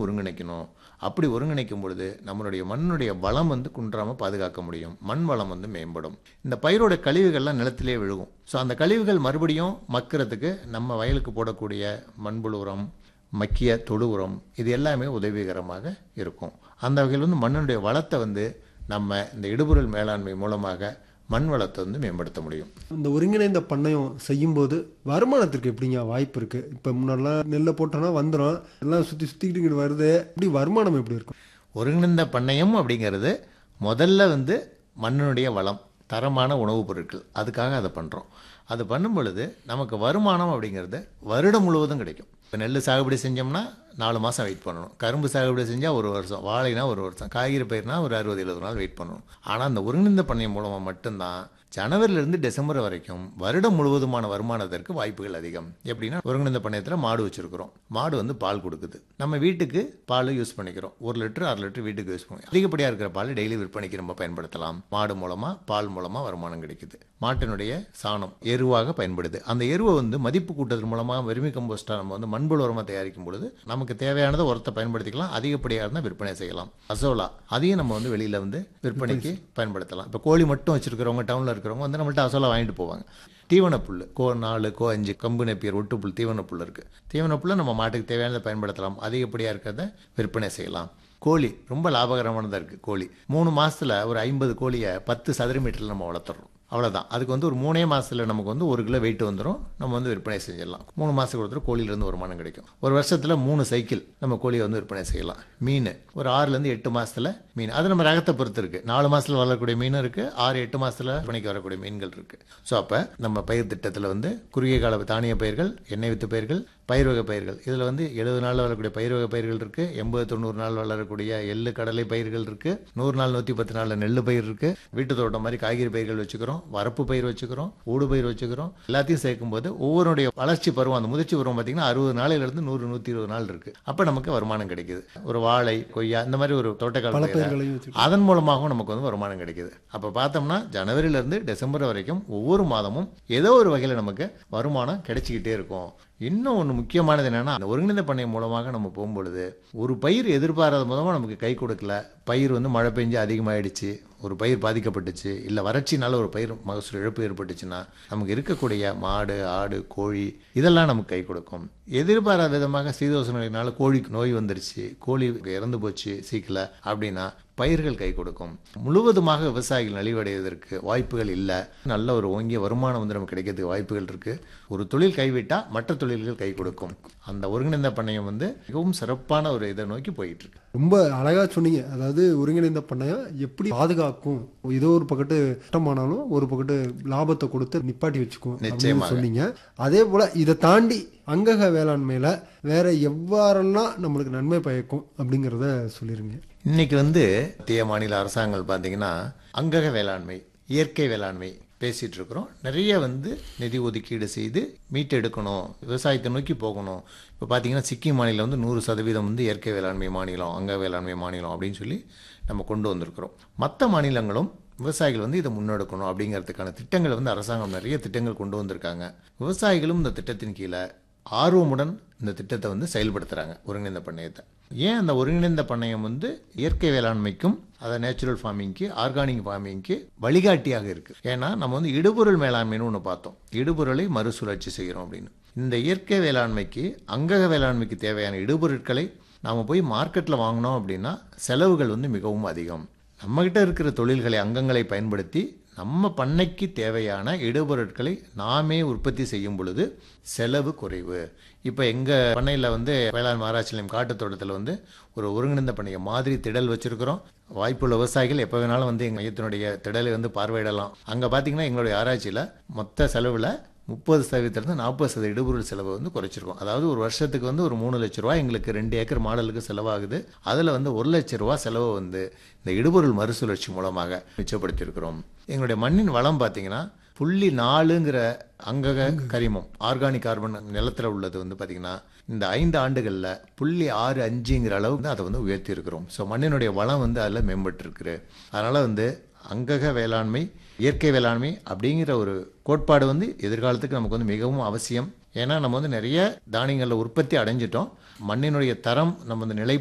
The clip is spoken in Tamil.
ஒருங்கிணைக்கணும் அப்படி ஒருங்கிணைக்கும் பொழுது நம்மளுடைய மண்ணுடைய வளம் வந்து குன்றாமல் பாதுகாக்க முடியும் மண் வளம் வந்து மேம்படும் இந்த பயிரோட கழிவுகள்லாம் நிலத்திலே விழுகும் ஸோ அந்த கழிவுகள் மறுபடியும் மக்கிறதுக்கு நம்ம வயலுக்கு போடக்கூடிய மண்புழு உரம் மக்கிய தொழு உரம் இது எல்லாமே உதவிகரமாக இருக்கும் அந்த வகையில் வந்து மண்ணுடைய வளத்தை வந்து நம்ம இந்த இடுபொருள் மேலாண்மை மூலமாக மண் வளத்தை வந்து மேம்படுத்த முடியும் இந்த ஒருங்கிணைந்த பண்ணையம் செய்யும்போது வருமானத்திற்கு எப்படிங்க வாய்ப்பு இருக்கு இப்போ முன்னாடிலாம் நெல்லை போட்டோன்னா வந்துடும் எல்லாம் சுற்றி சுற்றிக்கிட்டு இங்கிட்டு வருது இப்படி வருமானம் எப்படி இருக்கும் ஒருங்கிணைந்த பண்ணையம் அப்படிங்கிறது முதல்ல வந்து மண்ணினுடைய வளம் தரமான உணவுப் பொருட்கள் அதுக்காக அதை பண்ணுறோம் அது பண்ணும் பொழுது நமக்கு வருமானம் அப்படிங்கிறது வருடம் முழுவதும் கிடைக்கும் இப்போ நெல் சாகுபடி செஞ்சோம்னா நாலு மாதம் வெயிட் பண்ணணும் கரும்பு சாகுபடி செஞ்சால் ஒரு வருஷம் வாழைனா ஒரு வருஷம் காய்கறி பயிர்னா ஒரு அறுபது எழுபது நாள் வெயிட் பண்ணணும் ஆனால் அந்த ஒருங்கிணைந்த பண்ணையம் மூலமாக மட்டும்தான் ஜனவரியிலிருந்து டிசம்பர் வரைக்கும் வருடம் முழுவதுமான வருமானத்திற்கு வாய்ப்புகள் அதிகம் எப்படின்னா ஒருங்கிணைந்த பண்ணையத்தில் மாடு வச்சிருக்கிறோம் மாடு வந்து பால் கொடுக்குது நம்ம வீட்டுக்கு பால் யூஸ் பண்ணிக்கிறோம் ஒரு லிட்டர் அரை லிட்டர் வீட்டுக்கு யூஸ் பண்ணுவோம் அதிகப்படியாக இருக்கிற பால் டெய்லி விற்பனைக்கு நம்ம பயன்படுத்தலாம் மாடு மூலமாக பால் மூலமாக வருமானம் கிடைக்குது மாட்டினுடைய சாணம் எருவாக பயன்படுது அந்த எருவை வந்து மதிப்பு கூட்டத்தின் மூலமாக வெறுமி கம்போஸ்டாக நம்ம வந்து மண்புழு உரமாக தயாரிக்கும் பொழுது நமக்கு தேவையானதை உரத்தை பயன்படுத்திக்கலாம் அதிகப்படியாக இருந்தால் விற்பனை செய்யலாம் அசோலா அதையும் நம்ம வந்து வெளியில் வந்து விற்பனைக்கு பயன்படுத்தலாம் இப்போ கோழி மட்டும் வச்சிருக்கிறவங்க டவுனில் இருக்கிறவங்க வந்து நம்மள்ட்ட அசோலா வாங்கிட்டு போவாங்க தீவனப்புல் கோ நாலு கோ அஞ்சு கம்பு நெப்பியர் ஒட்டுப்புல் தீவனப்புல் இருக்குது தீவனப்புல்லை நம்ம மாட்டுக்கு தேவையானதை பயன்படுத்தலாம் அதிகப்படியாக இருக்கிறத விற்பனை செய்யலாம் கோழி ரொம்ப லாபகரமானதாக இருக்குது கோழி மூணு மாசத்துல ஒரு ஐம்பது கோழியை பத்து சதுர மீட்டரில் நம்ம வளர்த்துறோம் அவ்வளோதான் அதுக்கு வந்து ஒரு மூணே மாசத்துல நமக்கு வந்து ஒரு கிலோ வெயிட் வந்துடும் நம்ம வந்து விற்பனை செஞ்சிடலாம் மூணு மாதத்துக்கு ஒருத்தர் கோழியிலேருந்து வருமானம் கிடைக்கும் ஒரு வருஷத்தில் மூணு சைக்கிள் நம்ம கோழியை வந்து விற்பனை செய்யலாம் மீன் ஒரு ஆறுலேருந்து எட்டு மாசத்துல மீன் அது நம்ம ரகத்தை பொறுத்து இருக்குது நாலு மாசத்துல வளரக்கூடிய மீனும் இருக்குது ஆறு எட்டு மாசத்துல விற்பனைக்கு வரக்கூடிய மீன்கள் இருக்குது ஸோ அப்போ நம்ம பயிர் திட்டத்தில் வந்து குறுகிய கால தானிய பயிர்கள் எண்ணெய் வித்து பயிர்கள் பயிர் வகை பயிர்கள் இதில் வந்து எழுபது நாள் வளரக்கூடிய பயிர் வகை பயிர்கள் இருக்குது எண்பது தொண்ணூறு நாள் வளரக்கூடிய எள்ளு கடலை பயிர்கள் இருக்குது நூறு நாள் நூற்றி பத்து நாளில் நெல் பயிர் இருக்குது வீட்டு தோட்டம் மாதிரி காய்கறி பயிர்கள் வச்சுக்கிறோம் வரப்பு பயிர் வச்சுக்கிறோம் ஊடு பயிர் வச்சுக்கிறோம் எல்லாத்தையும் சேர்க்கும்போது ஒவ்வொருடைய வளர்ச்சி பருவம் அந்த முதிர்ச்சி பருவம் பார்த்தீங்கன்னா அறுபது நாளிலிருந்து நூறு நூற்றி இருபது நாள் இருக்குது அப்போ நமக்கு வருமானம் கிடைக்குது ஒரு வாழை கொய்யா இந்த மாதிரி ஒரு தோட்டக்கால பல பயிரை பயிர்களையும் வச்சு அதன் மூலமாகவும் நமக்கு வந்து வருமானம் கிடைக்குது அப்போ பார்த்தோம்னா ஜனவரியிலேருந்து டிசம்பர் வரைக்கும் ஒவ்வொரு மாதமும் ஏதோ ஒரு வகையில் நமக்கு வருமானம் கிடைச்சிக்கிட்டே இருக்கும் இன்னும் ஒன்று முக்கியமானது என்னன்னா அந்த ஒருங்கிணைந்த பண்ணையம் மூலமாக நம்ம போகும்பொழுது ஒரு பயிர் எதிர்பாராத மூலமாக நமக்கு கை கொடுக்கல பயிர் வந்து மழை பெஞ்சு அதிகமாயிடுச்சு ஒரு பயிர் பாதிக்கப்பட்டுச்சு இல்லை வறட்சினால ஒரு பயிர் மகசூல் இழப்பு ஏற்பட்டுச்சுன்னா நமக்கு இருக்கக்கூடிய மாடு ஆடு கோழி இதெல்லாம் நமக்கு கை கொடுக்கும் எதிர்பாராத விதமாக சீதோசனையினால கோழிக்கு நோய் வந்துருச்சு கோழி இறந்து போச்சு சீக்கில அப்படின்னா பயிர்கள் கை கொடுக்கும் முழுவதுமாக விவசாயிகள் நலிவடைவதற்கு வாய்ப்புகள் இல்லை நல்ல ஒரு ஓங்கிய வருமானம் வந்து நமக்கு கிடைக்கிறதுக்கு வாய்ப்புகள் இருக்கு ஒரு தொழில் கைவிட்டால் மற்ற தொழில்கள் கை கொடுக்கும் அந்த ஒருங்கிணைந்த பண்ணையம் வந்து மிகவும் சிறப்பான ஒரு இதை நோக்கி போயிட்டு இருக்கு ரொம்ப அழகா சொன்னீங்க அதாவது ஒருங்கிணைந்த பண்ணையம் எப்படி பாதுகாக்கும் ஏதோ ஒரு பக்கத்து கஷ்டமானாலும் ஒரு பக்கத்து லாபத்தை கொடுத்து நிப்பாட்டி வச்சுக்கும் அப்படின்னு நிச்சயமாக. சொன்னீங்க அதே போல இதை தாண்டி அங்கக வேளாண்மையில வேற எவ்வாறெல்லாம் நம்மளுக்கு நன்மை பயக்கும் அப்படிங்கிறத சொல்லிருங்க இன்னைக்கு வந்து மத்திய மாநில அரசாங்கங்கள் பார்த்தீங்கன்னா அங்கக வேளாண்மை இயற்கை வேளாண்மை பேசிட்டு இருக்கிறோம் நிறைய வந்து நிதி ஒதுக்கீடு செய்து மீட்டெடுக்கணும் விவசாயத்தை நோக்கி போகணும் இப்போ பார்த்தீங்கன்னா சிக்கிம் மாநிலம் வந்து நூறு சதவீதம் வந்து இயற்கை வேளாண்மை மாநிலம் அங்க வேளாண்மை மாநிலம் அப்படின்னு சொல்லி நம்ம கொண்டு வந்திருக்கிறோம் மற்ற மாநிலங்களும் விவசாயிகள் வந்து இதை முன்னெடுக்கணும் அப்படிங்கிறதுக்கான திட்டங்களை வந்து அரசாங்கம் நிறைய திட்டங்கள் கொண்டு வந்திருக்காங்க விவசாயிகளும் இந்த திட்டத்தின் கீழே ஆர்வமுடன் இந்த திட்டத்தை வந்து செயல்படுத்துகிறாங்க ஒருங்கிணைந்த பண்ணையத்தை ஏன் அந்த ஒருங்கிணைந்த பண்ணையம் வந்து இயற்கை வேளாண்மைக்கும் அதை நேச்சுரல் ஃபார்மிங்க்கு ஆர்கானிக் ஃபார்மிங்க்கு வழிகாட்டியாக இருக்குது ஏன்னா நம்ம வந்து இடுபொருள் மேலாண்மைன்னு ஒன்று பார்த்தோம் இடுபொருளை மறுசுழற்சி செய்கிறோம் அப்படின்னு இந்த இயற்கை வேளாண்மைக்கு அங்கக வேளாண்மைக்கு தேவையான இடுபொருட்களை நாம் போய் மார்க்கெட்டில் வாங்கினோம் அப்படின்னா செலவுகள் வந்து மிகவும் அதிகம் நம்மகிட்ட இருக்கிற தொழில்களை அங்கங்களை பயன்படுத்தி நம்ம பண்ணைக்கு தேவையான இடுபொருட்களை நாமே உற்பத்தி செய்யும் பொழுது செலவு குறைவு இப்போ எங்கள் பண்ணையில் வந்து வேளாண் ஆராய்ச்சி நிலையம் காட்டுத் தோட்டத்தில் வந்து ஒரு ஒருங்கிணைந்த பண்ணைய மாதிரி திடல் வச்சிருக்கிறோம் வாய்ப்புள்ள விவசாயிகள் எப்போ வேணாலும் வந்து எங்கள் மையத்தினுடைய திடலை வந்து பார்வையிடலாம் அங்கே பார்த்தீங்கன்னா எங்களுடைய ஆராய்ச்சியில் மொத்த செலவில் முப்பது சதவீதத்திலிருந்து நாற்பது சதவீத இடுபொருள் செலவை வந்து குறைச்சிருக்கோம் அதாவது ஒரு வருஷத்துக்கு வந்து ஒரு மூணு லட்ச ரூபா எங்களுக்கு ரெண்டு ஏக்கர் மாடலுக்கு செலவாகுது அதில் வந்து ஒரு லட்ச ரூபா செலவை வந்து இந்த இடுபொருள் மறுசுழற்சி மூலமாக மிச்சப்படுத்தியிருக்கிறோம் எங்களுடைய மண்ணின் வளம் பார்த்தீங்கன்னா புள்ளி நாலுங்கிற அங்கக கரிமம் ஆர்கானிக் கார்பன் நிலத்தில் உள்ளது வந்து பார்த்தீங்கன்னா இந்த ஐந்து ஆண்டுகளில் புள்ளி ஆறு அஞ்சுங்கிற அளவு வந்து அதை வந்து உயர்த்தி இருக்கிறோம் ஸோ மண்ணினுடைய வளம் வந்து அதில் மேம்பட்டு இருக்குது அதனால் வந்து அங்கக வேளாண்மை இயற்கை வேளாண்மை அப்படிங்கிற ஒரு கோட்பாடு வந்து எதிர்காலத்துக்கு நமக்கு வந்து மிகவும் அவசியம் ஏன்னா நம்ம வந்து நிறைய தானியங்களில் உற்பத்தி அடைஞ்சிட்டோம் மண்ணினுடைய தரம் நம்ம வந்து நிலை